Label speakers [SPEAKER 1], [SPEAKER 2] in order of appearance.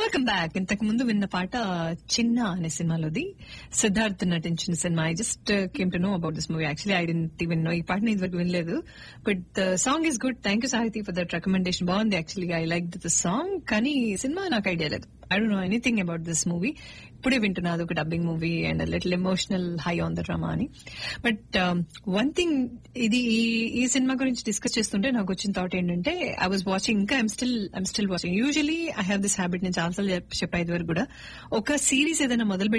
[SPEAKER 1] welcome back ఇంతకు ముందు విన్న పాట చిన్న అనే సినిమాలోది సిద్ధార్థ్ నటించిన సినిమా I just came to know about this movie actually I didn't even know ఈ పాట నేను ఇదివరకు వినలేదు but the song is good thank you Sahithi for that recommendation బాగుంది actually I like the song కానీ సినిమా నాకు ఐడియా లేదు I don't know anything about this movie ఇప్పుడే వింటున్నా అదొక dubbing movie and little emotional high on the drama అని but one thing ఇది ఈ- ఈ సినిమా గురించి డిస్కస్ చేస్తుంటే నాకు వచ్చిన థాట్ ఏంటంటే ఐ వాజ్ వాచింగ్ ఇంకా I'm still I'm still watching usually I have this habit నేను చాలాసార్లు చెప్- చెప్పా ఇది వరకు కూడా ఒక సిరీస్ ఏదైనా మొదలు